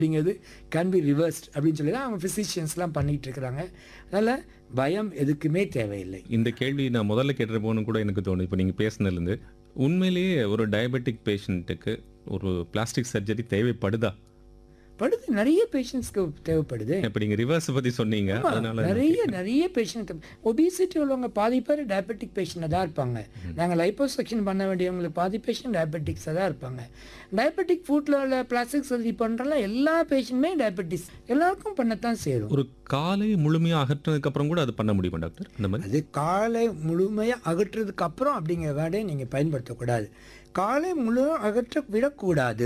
அப்படிங்கிறது can be reversed அப்படின்னு சொல்லி தான் அவங்க ஃபிசிஷியன்ஸ்லாம் பண்ணிட்டு இருக்கிறாங்க அதனால் பயம் எதுக்குமே தேவையில்லை இந்த கேள்வி நான் முதல்ல கேட்டிருப்போன்னு கூட எனக்கு தோணுது இப்போ நீங்கள் பேசுனதுலேருந்து உண்மையிலேயே ஒரு டயபெட்டிக் பேஷண்ட்டுக்கு ஒரு பிளாஸ்டிக் சர்ஜரி தேவைப்படுதா படுது நிறைய பேஷண்ட்ஸ்க்கு தேவைப்படுது இப்போ நீங்கள் ரிவர்ஸ் பற்றி சொன்னீங்க ஆமா, அதனால நிறைய நிறைய பேஷண்ட் ஒபிசிட்டி உள்ளவங்க பாதி பேர் டயபெட்டிக் பேஷண்டாக தான் இருப்பாங்க நாங்கள் லைப்போசெக்ஷன் பண்ண வேண்டியவங்களுக்கு பாதி பேஷண்ட் டயபெட்டிக்ஸாக தான் இருப்பாங்க டயபெட்டிக் ஃபுட்டில் உள்ள பிளாஸ்டிக் சர்ஜரி பண்ணுறல எல்லா பேஷண்ட்டுமே டயபெட்டிஸ் எல்லாருக்கும் பண்ணத்தான் சேரும் ஒரு காலை முழுமையாக அகற்றினதுக்கு அப்புறம் கூட அது பண்ண முடியுமா டாக்டர் அந்த மாதிரி அது காலை முழுமையாக அகற்றுறதுக்கு அப்புறம் அப்படிங்கிற வேர்டை நீங்கள் பயன்படுத்தக்கூடாது காலை முழு அகற்ற விடக்கூடாது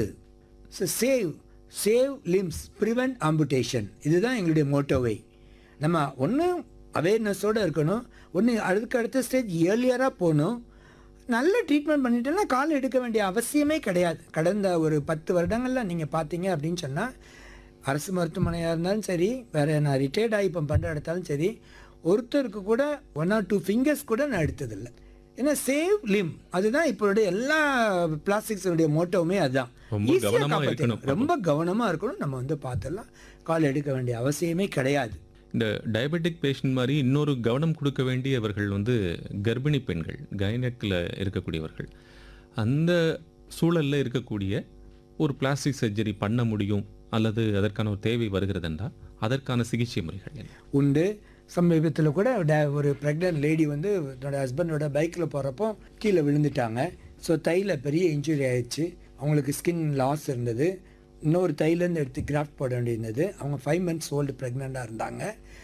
save save limbs prevent amputation இதுதான் எங்களுடைய மோட்டோவை நம்ம ஒன்று அவேர்னஸோடு இருக்கணும் ஒன்று அதுக்கு அடுத்த ஸ்டேஜ் ஏர்லியராக போகணும் நல்ல ட்ரீட்மெண்ட் பண்ணிட்டோம்னா கால் எடுக்க வேண்டிய அவசியமே கிடையாது கடந்த ஒரு பத்து வருடங்களில் நீங்கள் பார்த்தீங்க அப்படின்னு சொன்னால் அரசு மருத்துவமனையாக இருந்தாலும் சரி வேறு நான் ரிட்டையர்ட் ஆகி இப்போ பண்ணுற எடுத்தாலும் சரி ஒருத்தருக்கு கூட ஒன் ஆர் டூ ஃபிங்கர்ஸ் கூட நான் எடுத்ததில்லை ஏன்னா சேவ் லிம் அதுதான் இப்போடைய எல்லா பிளாஸ்டிக்ஸுடைய மோட்டோவுமே அதுதான் ரொம்ப Easy ஆ கவனமா காப்பாத்திடலாம். இருக்கணும். ரொம்ப கவனமாக இருக்கணும் நம்ம வந்து பார்த்துடலாம் கால் எடுக்க வேண்டிய அவசியமே கிடையாது இந்த டயபெட்டிக் பேஷண்ட் மாதிரி இன்னொரு கவனம் கொடுக்க வேண்டியவர்கள் வந்து கர்ப்பிணி பெண்கள் கைனக்கில் இருக்கக்கூடியவர்கள் அந்த சூழல்ல இருக்கக்கூடிய ஒரு பிளாஸ்டிக் சர்ஜரி பண்ண முடியும் அல்லது அதற்கான ஒரு தேவை வருகிறதென்றா அதற்கான சிகிச்சை முறைகள் என்ன உண்டு சமீபத்தில் கூட ட- ஒரு ப்ரெக்னென்ட் லேடி வந்து என்னோட ஹஸ்பண்டோட பைக்கில் போகிறப்போ கீழே விழுந்துட்டாங்க ஸோ தையில் பெரிய இன்ஜுரி ஆயிடுச்சு அவங்களுக்கு ஸ்கின் லாஸ் இருந்தது இன்னொரு தைலேருந்து எடுத்து கிராஃப்ட் போட வேண்டியிருந்தது அவங்க ஃபைவ் மந்த்ஸ் ஓல்டு ப்ரெக்னெண்ட்டாக இருந்தாங்க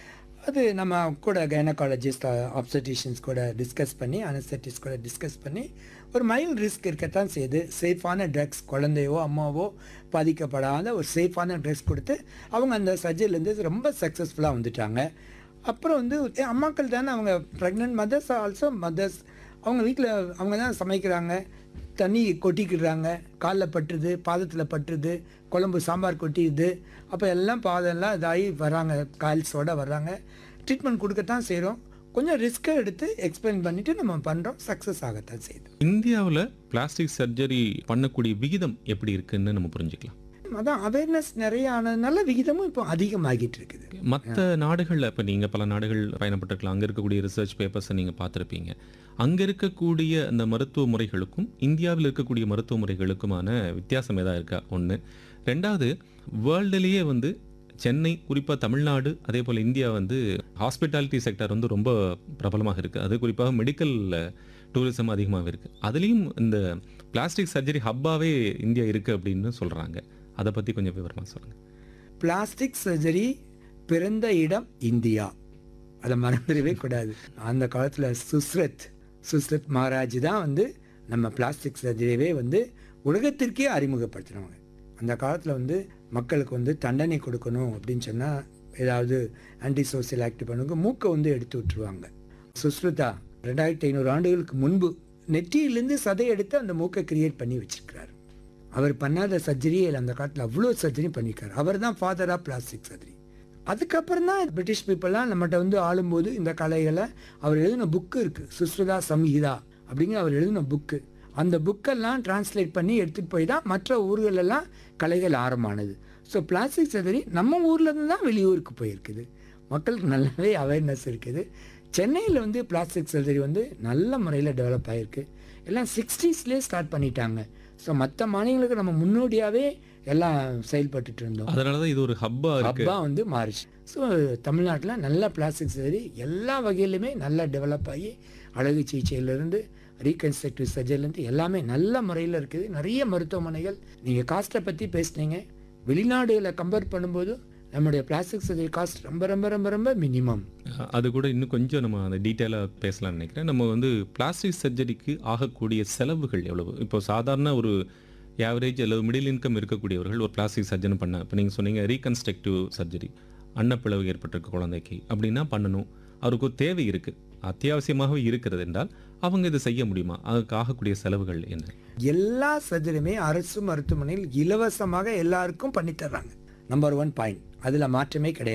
அது நம்ம கூட கைனகாலஜிஸ்ட் ஆப்சட்டிஷியன்ஸ் கூட டிஸ்கஸ் பண்ணி அனஸ்தட்டிஸ் கூட டிஸ்கஸ் பண்ணி ஒரு மைல்ட் ரிஸ்க் இருக்கத்தான் செய்யுது சேஃபான ட்ரக்ஸ் குழந்தையோ அம்மாவோ பாதிக்கப்படாத ஒரு சேஃபான ட்ரக்ஸ் கொடுத்து அவங்க அந்த சர்ஜரிலேருந்து ரொம்ப சக்ஸஸ்ஃபுல்லாக வந்துட்டாங்க அப்புறம் வந்து ஏ, அம்மாக்கள் தானே அவங்க ப்ரெக்னென்ட் மதர்ஸ் ஆல்சோ மதர்ஸ் அவங்க வீட்டில் அவங்க தான் சமைக்கிறாங்க தண்ணி கொட்டிக்கிடுறாங்க காலில் பட்டுருது பாதத்தில் பட்டுருது குழம்பு சாம்பார் கொட்டிடுது அப்போ எல்லாம் பாதம்லாம் இதாகி வராங்க கால்ஸோட வர்றாங்க ட்ரீட்மெண்ட் கொடுக்கத்தான் செய்கிறோம் கொஞ்சம் ரிஸ்க்கை எடுத்து எக்ஸ்பிளைன் பண்ணிவிட்டு நம்ம பண்ணுறோம் சக்ஸஸ் ஆகத்தான் செய்யுது இந்தியாவில் பிளாஸ்டிக் சர்ஜரி பண்ணக்கூடிய விகிதம் எப்படி இருக்குன்னு நம்ம புரிஞ்சுக்கலாம் அதான் அவேர்னஸ் நிறைய ஆனதுனால விகிதமும் இப்போ அதிகமாகிட்டு இருக்குது மற்ற நாடுகளில் இப்போ நீங்கள் பல நாடுகள் பயணப்பட்டிருக்கலாம் அங்கே இருக்கக்கூடிய ரிசர்ச் பேப்பர்ஸை நீங்கள் பார்த்துருப்பீங்க அங்கே இருக்கக்கூடிய அந்த மருத்துவ முறைகளுக்கும் இந்தியாவில் இருக்கக்கூடிய மருத்துவ முறைகளுக்குமான வித்தியாசம் ஏதாவது இருக்கா ஒன்று ரெண்டாவது வேர்ல்டுலேயே வந்து சென்னை குறிப்பாக தமிழ்நாடு அதே போல் இந்தியா வந்து ஹாஸ்பிட்டாலிட்டி செக்டர் வந்து ரொம்ப பிரபலமாக இருக்குது அது குறிப்பாக மெடிக்கல் டூரிசம் அதிகமாக இருக்குது அதுலேயும் இந்த பிளாஸ்டிக் சர்ஜரி ஹப்பாவே இந்தியா இருக்குது அப்படின்னு சொல்கிறாங்க அதை பற்றி கொஞ்சம் விவரமாக சொல்லுங்கள் பிளாஸ்டிக் சர்ஜரி பிறந்த இடம் இந்தியா அதை மறந்துடவே கூடாது அந்த காலத்தில் சுஸ்ரத் சுஸ்ரத் மகாராஜ் தான் வந்து நம்ம பிளாஸ்டிக் சர்ஜரியவே வந்து உலகத்திற்கே அறிமுகப்படுத்தினவங்க அந்த காலத்தில் வந்து மக்களுக்கு வந்து தண்டனை கொடுக்கணும் அப்படின்னு சொன்னால் ஏதாவது ஆன்டி சோசியல் ஆக்ட் பண்ணுங்க மூக்கை வந்து எடுத்து விட்டுருவாங்க சுஸ்ருதா ரெண்டாயிரத்தி ஐநூறு ஆண்டுகளுக்கு முன்பு நெற்றியிலேருந்து சதை எடுத்து அந்த மூக்கை கிரியேட் பண்ணி வச்சிருக்கிறாரு அவர் பண்ணாத சர்ஜரியே இல்லை அந்த காலத்தில் அவ்வளோ சர்ஜரி பண்ணியிருக்காரு அவர் தான் ஃபாதர் ஆஃப் பிளாஸ்டிக் சர்ஜரி அதுக்கப்புறம் தான் பிரிட்டிஷ் பீப்புளெலாம் நம்மகிட்ட வந்து ஆளும்போது இந்த கலைகளை அவர் எழுதின புக்கு இருக்குது சுஸ்ருதா சம்ஹிதா அப்படிங்கிற அவர் எழுதின புக்கு அந்த புக்கெல்லாம் டிரான்ஸ்லேட் பண்ணி எடுத்துகிட்டு போய் தான் மற்ற ஊர்களெல்லாம் கலைகள் ஆரம்பமானது ஸோ பிளாஸ்டிக் சர்ஜரி நம்ம ஊர்லேருந்து தான் வெளியூருக்கு போயிருக்குது மக்களுக்கு நல்லாவே அவேர்னஸ் இருக்குது சென்னையில் வந்து பிளாஸ்டிக் சர்ஜரி வந்து நல்ல முறையில் டெவலப் ஆகிருக்கு எல்லாம் சிக்ஸ்டீஸ்லேயே ஸ்டார்ட் பண்ணிட்டாங்க ஸோ மற்ற மாநிலங்களுக்கு நம்ம முன்னோடியாகவே எல்லாம் செயல்பட்டுட்டு இருந்தோம் அதனால தான் இது ஒரு ஹப்பாக இருக்கு ஹப்பா வந்து மாறிச்சு ஸோ தமிழ்நாட்டில் நல்ல பிளாஸ்டிக் சர்ஜரி எல்லா வகையிலுமே நல்லா டெவலப் ஆகி அழகு சிகிச்சையிலேருந்து ரீகன்ஸ்ட்ரக்டிவ் சர்ஜரிலேருந்து எல்லாமே நல்ல முறையில் இருக்குது நிறைய மருத்துவமனைகள் நீங்கள் காஸ்ட்டை பற்றி பேசுனீங்க வெளிநாடுகளை கம்பேர் பண்ணும்போது நம்முடைய பிளாஸ்டிக் சர்ஜரி காஸ்ட் ரொம்ப ரொம்ப ரொம்ப ரொம்ப மினிமம் அது கூட இன்னும் கொஞ்சம் நம்ம அந்த டீட்டெயிலாக பேசலாம்னு நினைக்கிறேன் நம்ம வந்து பிளாஸ்டிக் சர்ஜரிக்கு ஆகக்கூடிய செலவுகள் எவ்வளவு இப்போ சாதாரண ஒரு ஆவரேஜ் அல்லது மிடில் இன்கம் இருக்கக்கூடியவர்கள் ஒரு பிளாஸ்டிக் சர்ஜரி பண்ண இப்போ நீங்கள் சொன்னீங்க ரீகன்ஸ்ட்ரக்டிவ் சர்ஜரி அன்னப்பிளவு ஏற்பட்டிருக்க குழந்தைக்கு அப்படின்னா பண்ணணும் அவருக்கு ஒரு தேவை இருக்குது அத்தியாவசியமாகவே இருக்கிறது என்றால் அவங்க இதை செய்ய முடியுமா அதுக்கு ஆகக்கூடிய செலவுகள் என்ன எல்லா சர்ஜரியுமே அரசு மருத்துவமனையில் இலவசமாக எல்லாருக்கும் பண்ணி தர்றாங்க நம்பர் ஒன் பாயிண்ட் அதில் மாற்றமே கிடையாது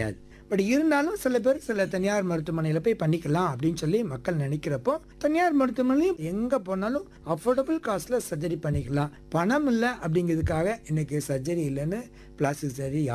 பட் இருந்தாலும் சில பேர் சில தனியார் மருத்துவமனையில் போய் பண்ணிக்கலாம் அப்படின்னு சொல்லி மக்கள் நினைக்கிறப்போ தனியார் மருத்துவமனையும் எங்கே போனாலும் அஃபோர்டபுள் காஸ்ட்டில் சர்ஜரி பண்ணிக்கலாம் பணம் இல்லை அப்படிங்கிறதுக்காக இன்னைக்கு சர்ஜரி இல்லைன்னு பிளாஸ்டிக் சர்ஜரி